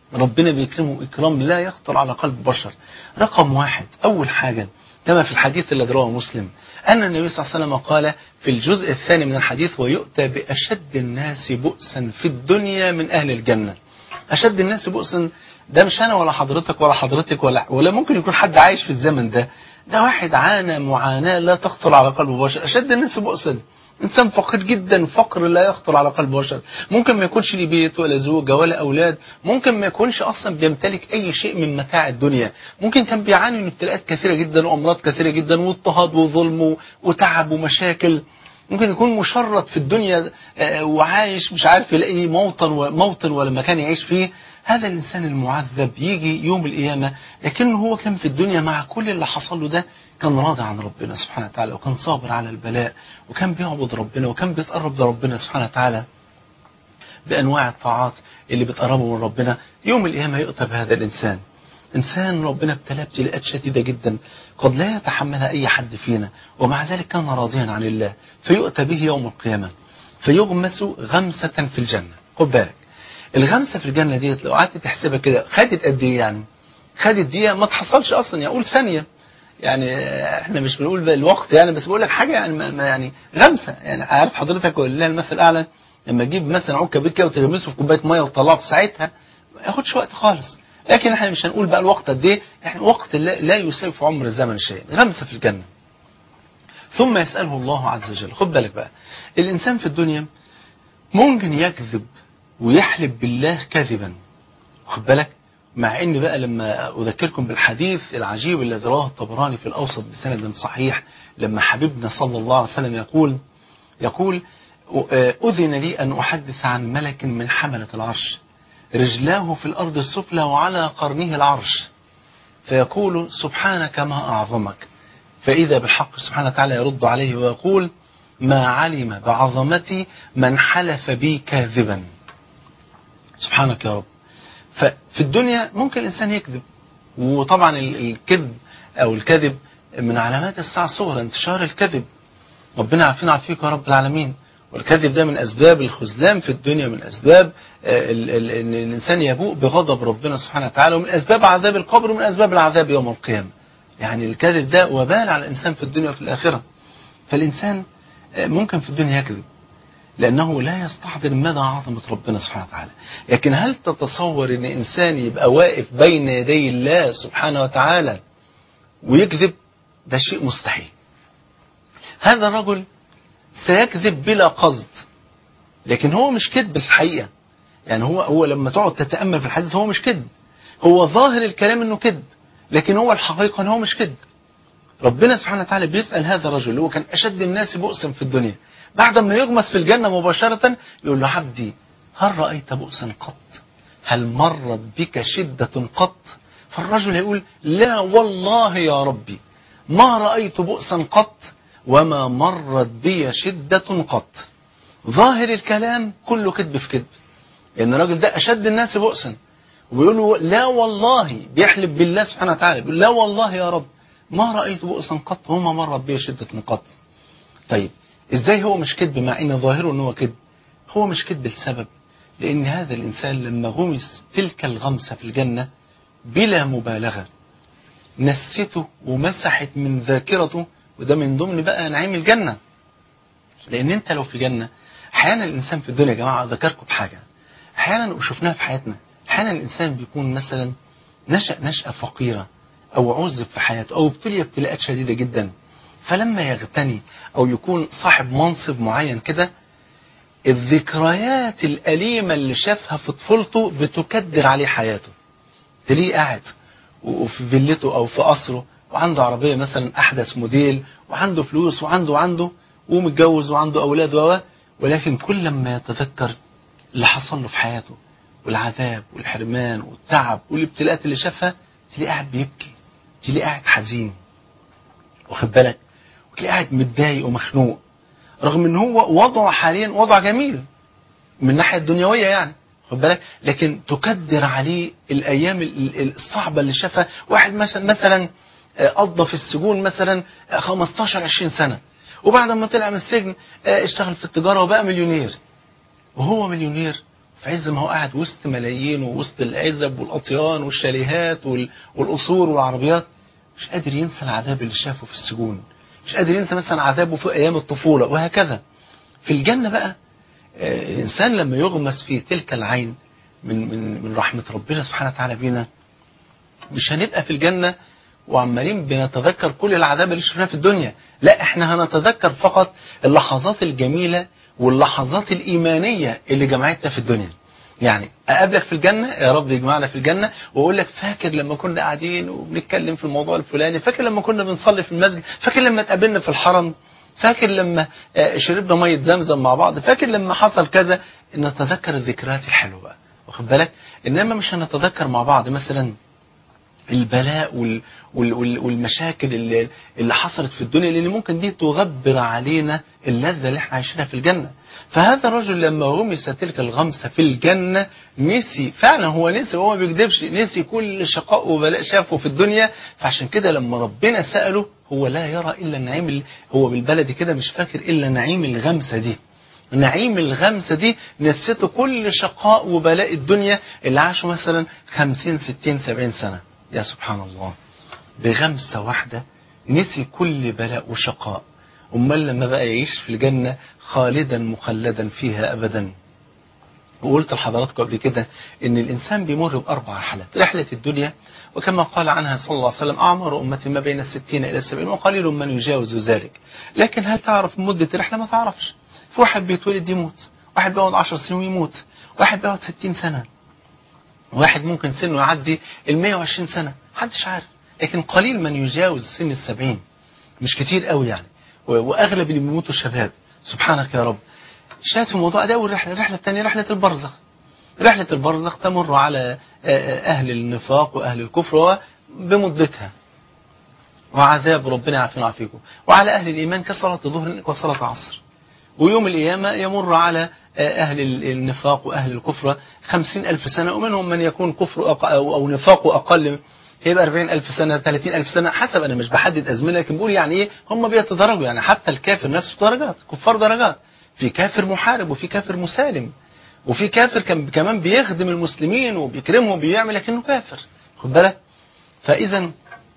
ربنا بيكرمه إكرام لا يخطر على قلب بشر رقم واحد أول حاجة كما في الحديث الذي رواه مسلم أن النبي صلى الله عليه وسلم قال في الجزء الثاني من الحديث ويؤتى بأشد الناس بؤسا في الدنيا من أهل الجنة أشد الناس بؤسا ده مش أنا ولا حضرتك ولا حضرتك ولا ولا ممكن يكون حد عايش في الزمن ده ده واحد عانى معاناة لا تخطر على قلب بشر أشد الناس بؤسا إنسان فقير جدا فقر لا يخطر على قلب بشر ممكن ما يكونش ليه بيت ولا زوجة ولا أولاد ممكن ما يكونش أصلا بيمتلك أي شيء من متاع الدنيا ممكن كان بيعاني من ابتلاءات كثيرة جدا وأمراض كثيرة جدا واضطهاد وظلم وتعب ومشاكل ممكن يكون مشرد في الدنيا آه، وعايش مش عارف يلاقي موطن موطن ولا مكان يعيش فيه هذا الإنسان المعذب يجي يوم القيامة لكنه هو كان في الدنيا مع كل اللي حصل له ده كان راضي عن ربنا سبحانه وتعالى وكان صابر على البلاء وكان بيعبد ربنا وكان بيتقرب لربنا سبحانه وتعالى بأنواع الطاعات اللي بتقربه من ربنا يوم القيامة يؤتى بهذا الإنسان إنسان ربنا ابتلاه ابتلاءات شديدة جدا قد لا يتحملها أي حد فينا ومع ذلك كان راضيا عن الله فيؤتى به يوم القيامة فيغمس غمسة في الجنة خد بالك الغمسة في الجنة ديت لو قعدت تحسبها كده خدت قد إيه يعني خدت دقيقة ما تحصلش أصلا يعني أقول ثانية يعني احنا مش بنقول بقى الوقت يعني بس بقول لك حاجة يعني ما ما يعني غمسة يعني عارف حضرتك ولله المثل الأعلى لما تجيب مثلا عود كبير كده وتغمسه في كوباية مية وتطلعه في ساعتها ما ياخدش وقت خالص لكن احنا مش هنقول بقى الوقت قد ايه احنا وقت لا, لا يساوي في عمر الزمن شيء غمسة في الجنة ثم يسأله الله عز وجل خد بالك بقى الإنسان في الدنيا ممكن يكذب ويحلف بالله كذبا خد بالك مع ان بقى لما اذكركم بالحديث العجيب الذي رواه الطبراني في الاوسط بسند صحيح لما حبيبنا صلى الله عليه وسلم يقول يقول اذن لي ان احدث عن ملك من حمله العرش رجلاه في الارض السفلى وعلى قرنه العرش فيقول سبحانك ما اعظمك فاذا بالحق سبحانه وتعالى يرد عليه ويقول ما علم بعظمتي من حلف بي كاذبا سبحانك يا رب ففي الدنيا ممكن الإنسان يكذب وطبعا الكذب أو الكذب من علامات الساعة الصغرى انتشار الكذب ربنا عافينا عافيك يا رب العالمين والكذب ده من أسباب الخذلان في الدنيا من أسباب أن الإنسان يبوء بغضب ربنا سبحانه وتعالى ومن أسباب عذاب القبر ومن أسباب العذاب يوم القيامة يعني الكذب ده وبال على الإنسان في الدنيا وفي الآخرة فالإنسان ممكن في الدنيا يكذب لأنه لا يستحضر مدى عظمة ربنا سبحانه وتعالى لكن هل تتصور أن إنسان يبقى واقف بين يدي الله سبحانه وتعالى ويكذب ده شيء مستحيل هذا الرجل سيكذب بلا قصد لكن هو مش كذب الحقيقة يعني هو هو لما تقعد تتأمل في الحديث هو مش كذب هو ظاهر الكلام انه كذب لكن هو الحقيقة ان هو مش كذب ربنا سبحانه وتعالى بيسأل هذا الرجل اللي هو كان أشد الناس بؤسا في الدنيا بعد ما يغمس في الجنة مباشرة يقول له عبدي هل رأيت بؤسا قط هل مرت بك شدة قط فالرجل يقول لا والله يا ربي ما رأيت بؤسا قط وما مرت بي شدة قط ظاهر الكلام كله كذب في كذب لأن الراجل ده أشد الناس بؤسا وبيقول له لا والله بيحلف بالله سبحانه وتعالى بيقول لا والله يا رب ما رأيت بؤسا قط وما مرت بي شدة قط طيب ازاي هو مش كذب مع ان ظاهره ان هو كذب هو مش كذب لسبب لان هذا الانسان لما غمس تلك الغمسة في الجنة بلا مبالغة نسته ومسحت من ذاكرته وده من ضمن بقى نعيم الجنة لان انت لو في جنة احيانا الانسان في الدنيا يا جماعة اذكركم بحاجة احيانا وشفناها في حياتنا احيانا الانسان بيكون مثلا نشأ نشأة فقيرة او عذب في حياته او ابتلي ابتلاءات شديدة جدا فلما يغتني او يكون صاحب منصب معين كده الذكريات الأليمة اللي شافها في طفولته بتكدر عليه حياته تلاقيه قاعد وفي فيلته أو في قصره وعنده عربية مثلا أحدث موديل وعنده فلوس وعنده وعنده ومتجوز وعنده أولاد و ولكن كل ما يتذكر اللي حصل له في حياته والعذاب والحرمان والتعب والابتلاءات اللي شافها تلاقيه قاعد بيبكي تلاقيه قاعد حزين واخد بالك وتلاقيه قاعد متضايق ومخنوق رغم ان هو وضعه حاليا وضع جميل من الناحيه الدنيويه يعني خد بالك لكن تكدر عليه الايام الصعبه اللي شافها واحد مثلا مثلا قضى في السجون مثلا 15 20 سنه وبعد ما طلع من السجن اشتغل في التجاره وبقى مليونير وهو مليونير في عز ما هو قاعد وسط ملايين ووسط العزب والأطيان والشاليهات وال- والقصور والعربيات مش قادر ينسى العذاب اللي شافه في السجون مش قادر ينسى مثلا عذابه في أيام الطفولة وهكذا في الجنة بقى آه، الإنسان لما يغمس في تلك العين من من من رحمة ربنا سبحانه وتعالى بينا مش هنبقى في الجنة وعمالين بنتذكر كل العذاب اللي شفناه في الدنيا لا احنا هنتذكر فقط اللحظات الجميلة واللحظات الإيمانية اللي جمعتنا في الدنيا يعني أقابلك في الجنة يا رب يجمعنا في الجنة وأقول لك فاكر لما كنا قاعدين وبنتكلم في الموضوع الفلاني فاكر لما كنا بنصلي في المسجد فاكر لما اتقابلنا في الحرم فاكر لما آه، شربنا مية زمزم مع بعض فاكر لما حصل كذا نتذكر الذكريات الحلوة بقى واخد بالك إنما مش هنتذكر مع بعض مثلا البلاء وال وال وال والمشاكل اللي, اللي حصلت في الدنيا لان ممكن دي تغبر علينا اللذه اللي احنا عايشينها في الجنه فهذا الرجل لما غمس تلك الغمسه في الجنه نسي فعلا هو نسي هو ما بيكذبش نسي كل شقاء وبلاء شافه في الدنيا فعشان كده لما ربنا ساله هو لا يرى الا النعيم اللي هو بالبلدي كده مش فاكر الا نعيم الغمسه دي نعيم الغمسة دي نسيته كل شقاء وبلاء الدنيا اللي عاشوا مثلا خمسين ستين سبعين سنة يا سبحان الله بغمسة واحدة نسي كل بلاء وشقاء أمال لما بقى يعيش في الجنة خالدا مخلدا فيها أبدا وقلت لحضراتكم قبل كده ان الانسان بيمر باربع رحلات رحله الدنيا وكما قال عنها صلى الله عليه وسلم اعمار امتي ما بين الستين الى السبعين وقليل من يجاوز ذلك لكن هل تعرف مده الرحله ما تعرفش في واحد بيتولد يموت واحد بيقعد 10 سنين ويموت واحد بيقعد 60 سنه واحد ممكن سنه يعدي ال 120 سنه محدش عارف لكن قليل من يجاوز سن السبعين مش كتير قوي يعني و- واغلب اللي بيموتوا شباب سبحانك يا رب شاهد في الموضوع ده أول رحلة الرحلة الثانية رحلة البرزخ رحلة البرزخ تمر على آه، آه، أهل النفاق وأهل الكفر بمدتها وعذاب ربنا يعافينا ويعافيكم وعلى أهل الإيمان كصلاة الظهر وصلاة العصر ويوم القيامة يمر على آه، أهل ال- النفاق وأهل الكفر خمسين ألف سنة ومنهم من يكون كفر أق- أو أو نفاقه أقل هيبقى 40 ألف سنة 30 ألف سنة حسب أنا مش بحدد أزمنة لكن بقول يعني إيه هم بيتدرجوا يعني حتى الكافر نفسه درجات كفار درجات في كافر محارب وفي كافر مسالم وفي كافر كان كمان بيخدم المسلمين وبيكرمهم وبيعمل لكنه كافر خد بالك فإذا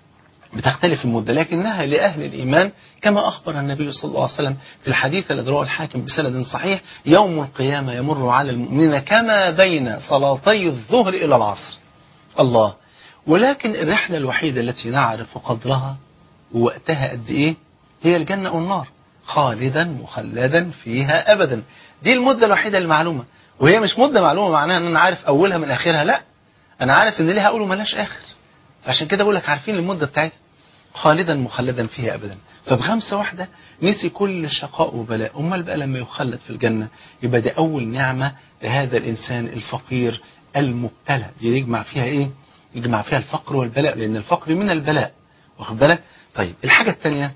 بتختلف المدة لكنها لأهل الإيمان كما أخبر النبي صلى الله عليه وسلم في الحديث الذي رواه الحاكم بسند صحيح يوم القيامة يمر على المؤمنين كما بين صلاتي الظهر إلى العصر الله ولكن الرحلة الوحيدة التي نعرف قدرها ووقتها قد إيه هي الجنة والنار خالدا مخلدا فيها أبدا دي المدة الوحيدة المعلومة وهي مش مدة معلومة معناها أن أنا عارف أولها من آخرها لا أنا عارف أن ليها أول وملاش آخر عشان كده بقول لك عارفين المدة بتاعتها خالدا مخلدا فيها أبدا فبخمسة واحدة نسي كل شقاء وبلاء أمال بقى لما يخلد في الجنة يبقى دي أول نعمة لهذا الإنسان الفقير المبتلى دي يجمع فيها إيه يجمع فيها الفقر والبلاء لأن الفقر من البلاء واخد بالك طيب الحاجة الثانية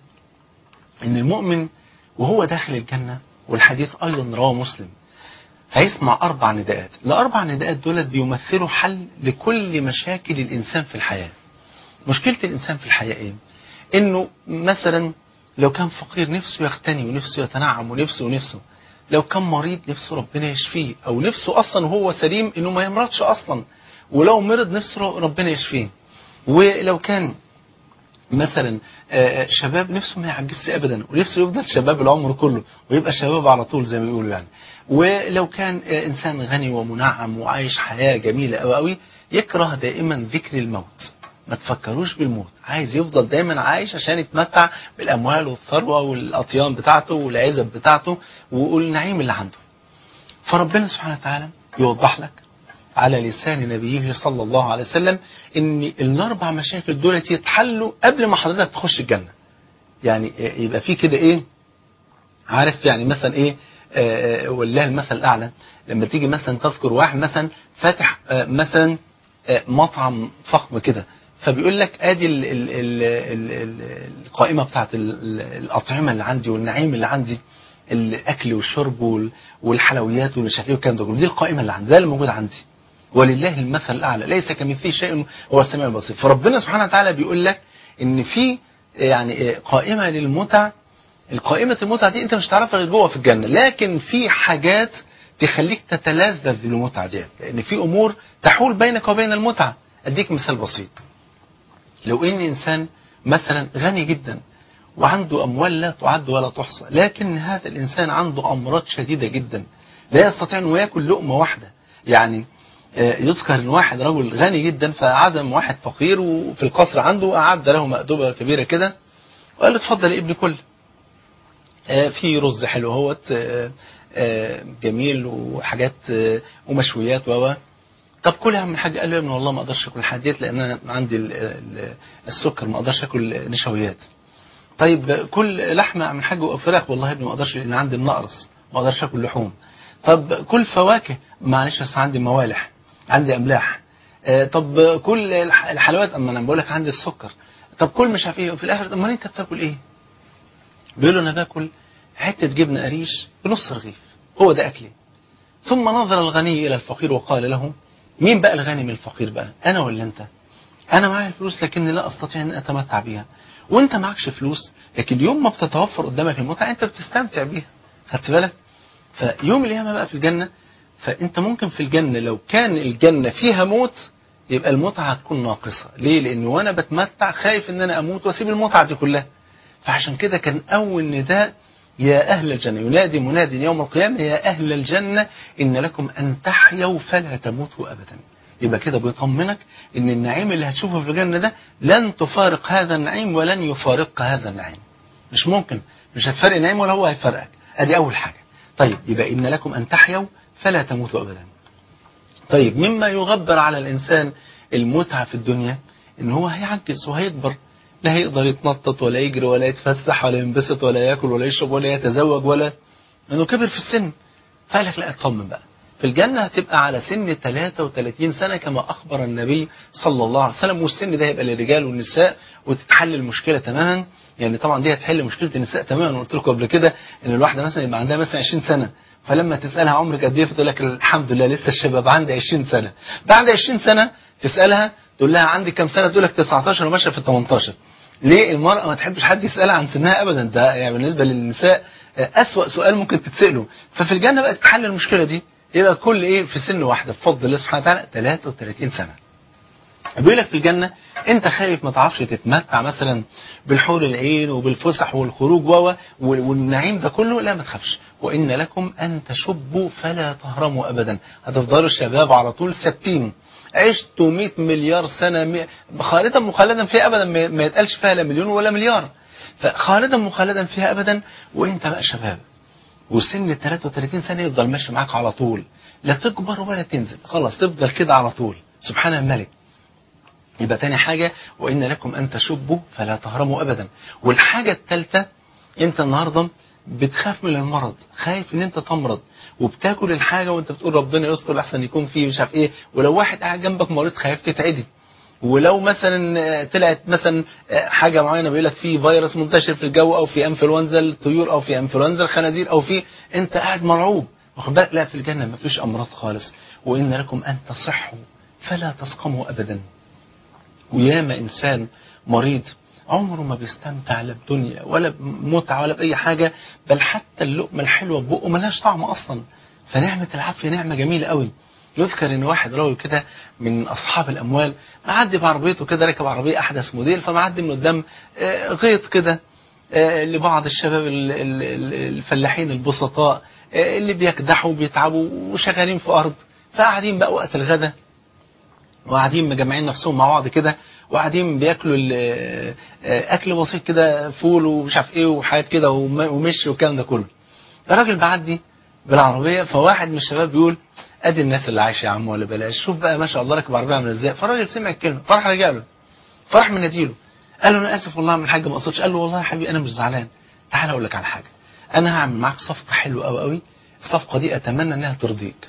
ان المؤمن وهو داخل الجنة والحديث ايضا رواه مسلم هيسمع اربع نداءات الاربع نداءات دولت بيمثلوا حل لكل مشاكل الانسان في الحياة مشكلة الانسان في الحياة ايه انه مثلا لو كان فقير نفسه يغتني ونفسه يتنعم ونفسه ونفسه لو كان مريض نفسه ربنا يشفيه او نفسه اصلا وهو سليم انه ما يمرضش اصلا ولو مرض نفسه ربنا يشفيه ولو كان مثلا آه، شباب نفسه ما يعجزش ابدا ونفسه يفضل شباب العمر كله ويبقى شباب على طول زي ما بيقولوا يعني ولو كان آه، انسان غني ومنعم وعايش حياه جميله قوي قوي يكره دائما ذكر الموت ما تفكروش بالموت عايز يفضل دايما عايش عشان يتمتع بالاموال والثروه والاطيان بتاعته والعزب بتاعته والنعيم اللي عنده فربنا سبحانه وتعالى يوضح لك على لسان نبيه صلى الله عليه وسلم ان الاربع مشاكل دولت يتحلوا قبل ما حضرتك تخش الجنه يعني يبقى في كده ايه عارف يعني مثلا ايه آه، آه، والله المثل الاعلى لما تيجي مثلا تذكر واحد مثلا فاتح آه، مثلا آه، مطعم فخم كده فبيقول لك ادي ال ال ال ال ال القائمه بتاعت ال- ال- الاطعمه اللي عندي والنعيم اللي عندي الاكل والشرب وال- والحلويات والمش عارف ايه والكلام ده كله دي القائمه اللي عندي ده اللي موجود عندي ولله المثل الاعلى ليس كمثله شيء هو السميع البصير فربنا سبحانه وتعالى بيقول لك ان في يعني قائمه للمتع القائمه المتع دي انت مش تعرفها غير جوه في الجنه لكن في حاجات تخليك تتلذذ بالمتعة ديت لأن في أمور تحول بينك وبين المتعة أديك مثال بسيط لو إن إنسان مثلا غني جدا وعنده أموال لا تعد ولا تحصى لكن هذا الإنسان عنده أمراض شديدة جدا لا يستطيع أنه يأكل لقمة واحدة يعني آه، يذكر ان واحد رجل غني جدا فعدم واحد فقير وفي القصر عنده أعد له مأدبة كبيرة كده وقال له اتفضل يا ابني كل آه، في رز حلو اهوت آه، آه، جميل وحاجات آه، ومشويات و طب كل يا عم الحاج قال له يا ابني والله ما اقدرش اكل الحاجات ديت لان انا عندي ال- ال- السكر ما اقدرش اكل نشويات طيب كل لحمه يا عم الحاج وفراخ والله يا ابني ما اقدرش لان عندي النقرس ما اقدرش اكل لحوم طب كل فواكه معلش بس عندي موالح عندي املاح آه، طب كل الح- الحلويات اما انا بقول لك عندي السكر طب كل مش عارف ايه وفي الاخر امال انت بتاكل ايه بيقول له انا باكل حته جبنه قريش بنص رغيف هو ده اكلي ثم نظر الغني الى الفقير وقال له مين بقى الغني من الفقير بقى انا ولا انت انا معايا الفلوس لكني لا استطيع ان اتمتع بيها وانت معكش فلوس لكن يوم ما بتتوفر قدامك المتعه انت بتستمتع بيها خدت بالك فيوم القيامه بقى في الجنه فانت ممكن في الجنه لو كان الجنه فيها موت يبقى المتعه هتكون ناقصه ليه لان وانا بتمتع خايف ان انا اموت واسيب المتعه دي كلها فعشان كده كان أول نداء يا أهل الجنة ينادي مناد يوم القيامة يا أهل الجنة إن لكم أن تحيوا فلا تموتوا أبدا يبقى كده بيطمنك إن النعيم اللي هتشوفه في الجنة ده لن تفارق هذا النعيم ولن يفارق هذا النعيم مش ممكن مش هتفرق نعيم ولا هو هيفرقك ادي أول حاجة طيب يبقى إن لكم أن تحيوا فلا تموتوا أبدا طيب مما يغبر على الإنسان المتعة في الدنيا إن هو هيعجز وهيكبر لا هيقدر يتنطط ولا يجري ولا يتفسح ولا ينبسط ولا ياكل ولا يشرب ولا يتزوج ولا لأنه كبر في السن فقال لك لا اطمن بقى في الجنة هتبقى على سن 33 سنة كما أخبر النبي صلى الله عليه وسلم والسن ده هيبقى للرجال والنساء وتتحل المشكلة تماما يعني طبعا دي هتحل مشكلة النساء تماما قلت لكم قبل كده إن الواحدة مثلا يبقى عندها مثلا 20 سنة فلما تسألها عمرك قد إيه فتقول لك الحمد لله لسه الشباب عندي 20 سنة بعد 20 سنة تسألها تقول لها عندي كام سنة تقول لك 19 وماشية في 18 ليه المرأة ما تحبش حد يسألها عن سنها أبدا ده يعني بالنسبة للنساء أسوأ سؤال ممكن تتسأله ففي الجنة بقى تتحل المشكلة دي يبقى كل إيه في سن واحدة بفضل الله سبحانه وتعالى 33 سنة بيقول لك في الجنة انت خايف ما تعرفش تتمتع مثلا بالحور العين وبالفسح والخروج و والنعيم ده كله لا ما تخافش وان لكم ان تشبوا فلا تهرموا ابدا هتفضلوا الشباب على طول ثابتين عشتوا 100 مليار سنة مي- خالدا مخلدا فيها ابدا ما ما يتقالش فيها لا مليون ولا مليار فخالدا مخلدا فيها ابدا وانت بقى شباب وسن ال 33 سنة يفضل ماشي معاك على طول لا تكبر ولا تنزل خلاص تفضل كده على طول سبحان الملك يبقى تاني حاجة وإن لكم أن تشبوا فلا تهرموا أبدا والحاجة الثالثة أنت النهاردة بتخاف من المرض خايف ان انت تمرض وبتاكل الحاجة وانت بتقول ربنا يستر لحسن يكون فيه مش عارف ايه ولو واحد قاعد جنبك مريض خايف تتعدي ولو مثلا آه، طلعت مثلا آه، حاجه معينه بيقول لك في فيروس منتشر في الجو او في انفلونزا الطيور او في انفلونزا الخنازير او في انت قاعد مرعوب واخد بالك لا في الجنه ما فيش امراض خالص وان لكم ان تصحوا فلا تسقموا ابدا وياما انسان مريض عمره ما بيستمتع لا بدنيا ولا بمتعه ولا باي حاجه بل حتى اللقمه الحلوه في بقه ملهاش طعم اصلا فنعمه العافيه نعمه جميله قوي يذكر ان واحد راجل كده من اصحاب الاموال معدي بعربيته كده راكب عربيه احدث موديل فمعدي من قدام آه، غيط كده آه، لبعض الشباب ال- ال- ال- الفلاحين البسطاء آه، اللي بيكدحوا وبيتعبوا وشغالين في ارض فقاعدين بقى وقت الغداء وقاعدين مجمعين نفسهم مع بعض كده وقاعدين بياكلوا ال- آه، اكل بسيط كده فول ومش عارف ايه وحاجات كده وم- ومش والكلام ده كله الراجل بعدي بالعربيه فواحد من الشباب بيقول ادي الناس اللي عايشه يا عم ولا بلاش شوف بقى ما شاء الله راكب عربيه عامله ازاي فالراجل سمع الكلمه فراح رجع له فراح مناديله قال له انا اسف والله من الحاج ما قصدتش قال له والله يا حبيبي انا مش زعلان تعال اقول لك على حاجه انا هعمل معاك صفقه حلوه قوي قوي الصفقه دي اتمنى انها ترضيك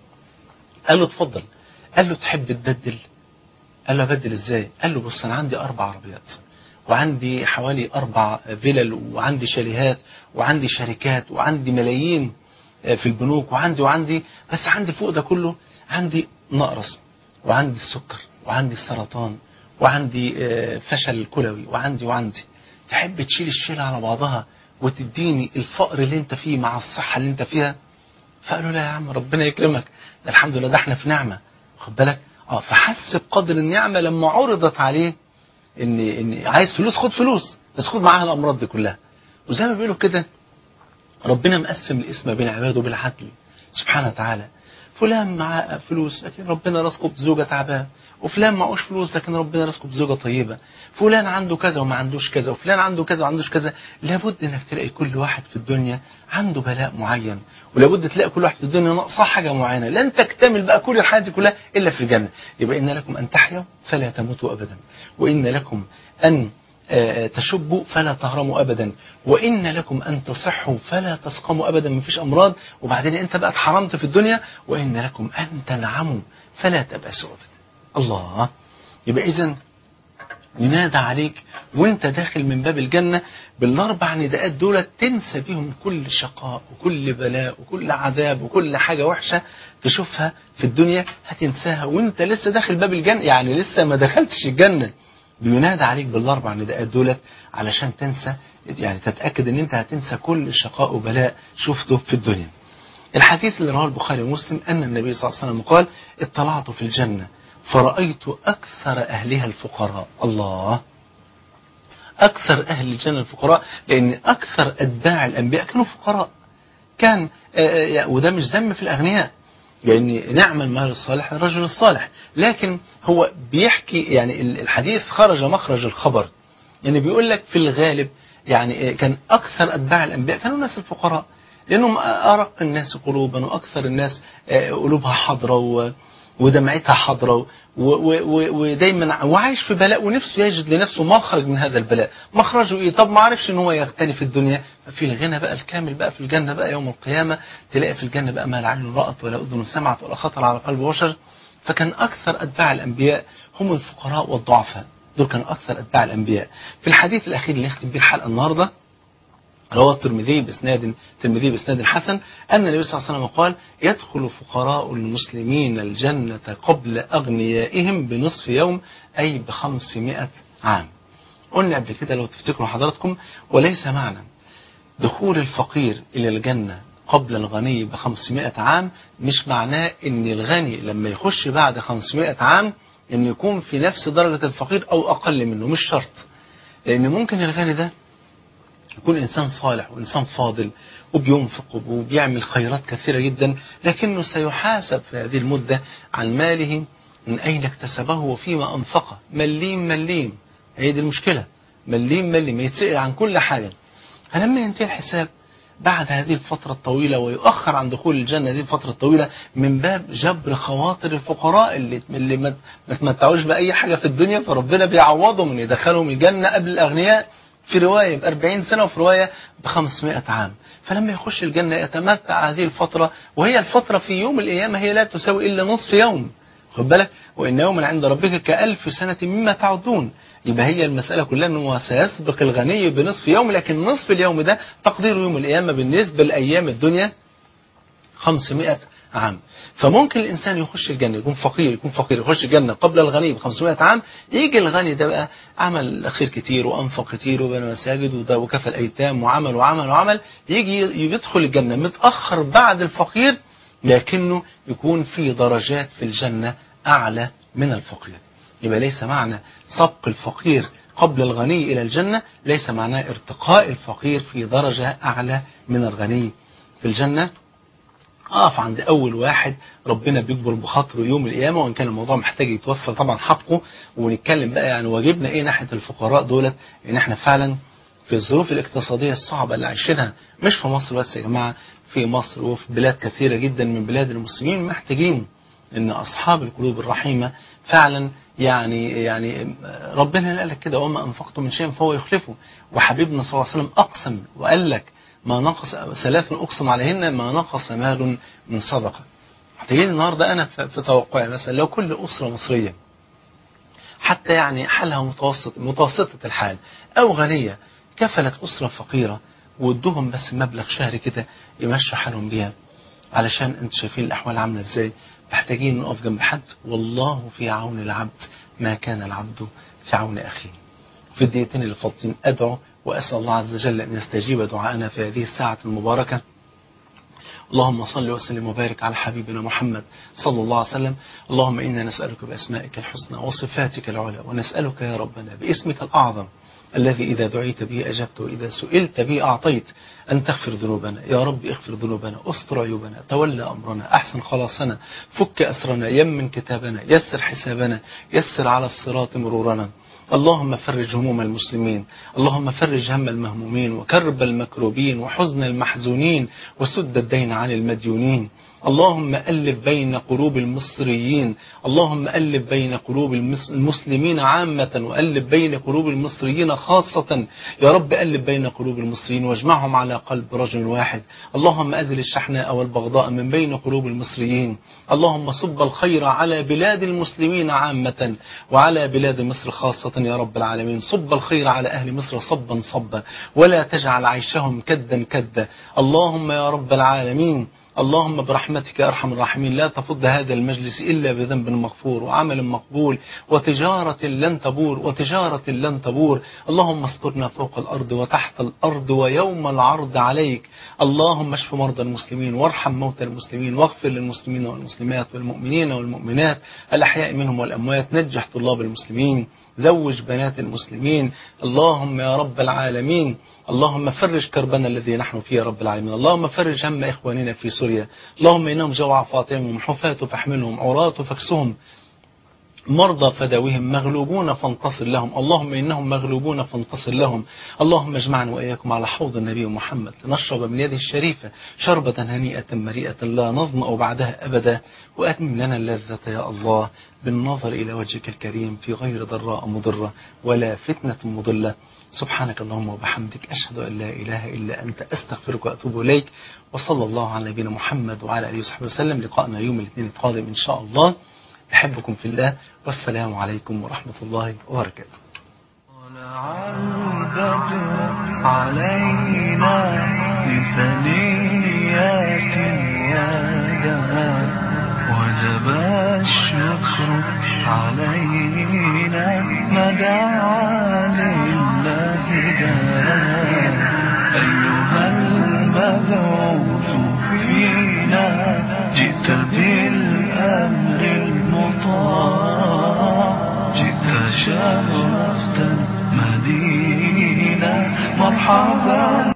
قال له اتفضل قال له تحب تبدل قال له ابدل ازاي قال له بص انا عندي اربع عربيات وعندي حوالي اربع فيلل وعندي شاليهات وعندي شركات وعندي ملايين في البنوك وعندي وعندي بس عندي فوق ده كله عندي نقرس وعندي السكر وعندي السرطان وعندي آه، فشل كلوي وعندي وعندي تحب تشيل الشيلة على بعضها وتديني الفقر اللي انت فيه مع الصحة اللي انت فيها فقالوا لا يا عم ربنا يكرمك ده الحمد لله ده احنا في نعمة خد بالك اه فحس بقدر النعمة لما عرضت عليه ان ان عايز فلوس خد فلوس بس خد معاها الامراض دي كلها وزي ما بيقولوا كده ربنا مقسم الاسم بين عباده بالعدل سبحانه وتعالى فلان معاه فلوس لكن ربنا رزقه بزوجة تعبان وفلان معهوش فلوس لكن ربنا رزقه بزوجة طيبة فلان عنده كذا وما عندوش كذا وفلان عنده كذا وما عندوش كذا لابد انك تلاقي كل واحد في الدنيا عنده بلاء معين ولابد تلاقي كل واحد في الدنيا ناقصه حاجة معينة لن تكتمل بقى كل الحياة دي كلها إلا في الجنة يبقى إن لكم أن تحيوا فلا تموتوا أبدا وإن لكم أن آه، تشبوا فلا تهرموا ابدا وان لكم ان تصحوا فلا تسقموا ابدا مفيش امراض وبعدين انت بقى اتحرمت في الدنيا وان لكم ان تنعموا فلا تبأسوا ابدا الله يبقى اذا ينادى عليك وانت داخل من باب الجنة بالاربع نداءات دول تنسى بيهم كل شقاء وكل بلاء وكل عذاب وكل حاجة وحشة تشوفها في الدنيا هتنساها وانت لسه داخل باب الجنة يعني لسه ما دخلتش الجنة بينادى عليك بالاربع نداءات دولت علشان تنسى يعني تتاكد ان انت هتنسى كل شقاء وبلاء شفته في الدنيا. الحديث اللي رواه البخاري ومسلم ان النبي صلى الله عليه وسلم قال: اطلعت في الجنه فرأيت أكثر أهلها الفقراء الله أكثر أهل الجنة الفقراء لأن أكثر أتباع الأنبياء كانوا فقراء كان آه، آه، وده مش ذم في الأغنياء يعني نعم المال الصالح الرجل الصالح لكن هو بيحكي يعني الحديث خرج مخرج الخبر يعني بيقول لك في الغالب يعني كان أكثر أتباع الأنبياء كانوا الناس الفقراء لأنهم أرق الناس قلوبا وأكثر الناس آه، قلوبها حضرة و- ودمعتها حضرة و- و- و- ودايما وعايش في بلاء ونفسه يجد لنفسه مخرج من هذا البلاء مخرجه ايه طب ما عرفش ان هو يغتني في الدنيا ففي الغنى بقى الكامل بقى في الجنة بقى يوم القيامة تلاقي في الجنة بقى ما لا عين رأت ولا أذن سمعت ولا خطر على قلب بشر فكان أكثر أتباع الأنبياء هم الفقراء والضعفاء دول كانوا أكثر أتباع الأنبياء في الحديث الأخير اللي نختم بيه الحلقة النهاردة روى الترمذي باسناد الترمذي باسناد حسن ان النبي صلى الله عليه وسلم قال يدخل فقراء المسلمين الجنة قبل أغنيائهم بنصف يوم أي بخمسمائة عام قلنا قبل كده لو تفتكروا حضراتكم وليس معنى دخول الفقير إلى الجنة قبل الغني بخمسمائة عام مش معناه ان الغني لما يخش بعد خمسمائة عام ان يكون في نفس درجة الفقير او اقل منه مش شرط لان ممكن الغني ده يكون إنسان صالح وإنسان فاضل وبينفق وبيعمل خيرات كثيرة جدا لكنه سيحاسب في هذه المدة عن ماله من أين اكتسبه وفيما أنفقه مليم مليم هي دي المشكلة مليم مليم يتسأل عن كل حاجة فلما ينتهي الحساب بعد هذه الفترة الطويلة ويؤخر عن دخول الجنة هذه الفترة الطويلة من باب جبر خواطر الفقراء اللي اللي ما ما تمتعوش بأي حاجة في الدنيا فربنا بيعوضهم ان يدخلهم الجنة قبل الأغنياء في رواية ب 40 سنة وفي رواية ب 500 عام فلما يخش الجنة يتمتع هذه الفترة وهي الفترة في يوم القيامة هي لا تساوي إلا نصف يوم خد بالك وإن يوما عند ربك كألف سنة مما تعدون يبقى هي المسألة كلها أنه سيسبق الغني بنصف يوم لكن نصف اليوم ده تقدير يوم القيامة بالنسبة لأيام الدنيا 500 عام فممكن الإنسان يخش الجنة يكون فقير يكون فقير يخش الجنة قبل الغني ب 500 عام يجي الغني ده بقى عمل خير كتير وأنفق كتير وبنى مساجد وده وكفى الأيتام وعمل وعمل وعمل يجي يدخل الجنة متأخر بعد الفقير لكنه يكون في درجات في الجنة أعلى من الفقير يبقى ليس معنى سبق الفقير قبل الغني إلى الجنة ليس معناه ارتقاء الفقير في درجة أعلى من الغني في الجنة اقف عند اول واحد ربنا بيكبر بخاطره يوم القيامه وان كان الموضوع محتاج يتوفى طبعا حقه ونتكلم بقى يعني واجبنا ايه ناحيه الفقراء دولت ان احنا فعلا في الظروف الاقتصاديه الصعبه اللي عايشينها مش في مصر بس يا جماعه في مصر وفي بلاد كثيره جدا من بلاد المسلمين محتاجين ان اصحاب القلوب الرحيمه فعلا يعني يعني ربنا قال لك كده وما انفقتم من شيء فهو يخلفه وحبيبنا صلى الله عليه وسلم اقسم وقال لك ما نقص ثلاث أقسم عليهن ما نقص مال من صدقة محتاجين النهاردة أنا في في توقعي مثلا لو كل أسرة مصرية حتى يعني حالها متوسط متوسطة الحال أو غنية كفلت أسرة فقيرة وادوهم بس مبلغ شهري كده يمشوا حالهم بيها علشان انتوا شايفين الأحوال عاملة ازاي محتاجين نقف جنب حد والله في عون العبد ما كان العبد في عون أخيه في الدقيقتين اللي فاضلين أدعو وأسأل الله عز وجل أن يستجيب دعاءنا في هذه الساعة المباركة اللهم صل وسلم وبارك على حبيبنا محمد صلى الله عليه وسلم اللهم إنا نسألك بأسمائك الحسنى وصفاتك العلى ونسألك يا ربنا باسمك الأعظم الذي إذا دعيت به أجبت وإذا سئلت به أعطيت أن تغفر ذنوبنا يا رب اغفر ذنوبنا استر عيوبنا تولى أمرنا أحسن خلاصنا فك أسرنا يمن كتابنا يسر حسابنا يسر على الصراط مرورنا اللهم فرج هموم المسلمين اللهم فرج هم المهمومين وكرب المكروبين وحزن المحزونين وسد الدين عن المديونين اللهم ألف بين قلوب المصريين اللهم ألف بين قلوب المسلمين عامة وألف بين قلوب المصريين خاصة يا رب ألف بين قلوب المصريين واجمعهم على قلب رجل واحد اللهم أزل الشحناء والبغضاء من بين قلوب المصريين اللهم صب الخير على بلاد المسلمين عامة وعلى بلاد مصر خاصة يا رب العالمين صب الخير على أهل مصر صبا صبا ولا تجعل عيشهم كدا كدا اللهم يا رب العالمين اللهم برحمتك يا أرحم الراحمين لا تفض هذا المجلس إلا بذنب مغفور وعمل مقبول وتجارة لن تبور وتجارة لن تبور اللهم استرنا فوق الأرض وتحت الأرض ويوم العرض عليك اللهم اشف مرضى المسلمين وارحم موتى المسلمين واغفر للمسلمين والمسلمات والمؤمنين والمؤمنات الأحياء منهم والأموات نجح طلاب المسلمين زوج بنات المسلمين اللهم يا رب العالمين اللهم فرج كربنا الذي نحن فيه يا رب العالمين اللهم فرج هم إخواننا في سوريا اللهم إنهم جوع فاطمهم حفاة فاحملهم عراة فاكسهم مرضى فداوهم مغلوبون فانتصر لهم اللهم إنهم مغلوبون فانتصر لهم اللهم اجمعنا وإياكم على حوض النبي محمد لنشرب من يده الشريفة شربة هنيئة مريئة لا نظمأ بعدها أبدا وأتمم لنا اللذة يا الله بالنظر إلى وجهك الكريم في غير ضراء مضرة ولا فتنة مضلة سبحانك اللهم وبحمدك أشهد أن لا إله إلا أنت أستغفرك وأتوب إليك وصلى الله على نبينا محمد وعلى آله وصحبه وسلم لقاءنا يوم الاثنين القادم إن شاء الله أحبكم في الله والسلام عليكم ورحمة الله وبركاته طلع البدر علينا من ثنيات الوداع وجب الشكر علينا ما دعا لله داع أيها المبعوث فينا جئت بالأمر المطاع جئت شرفت المدينة مرحبا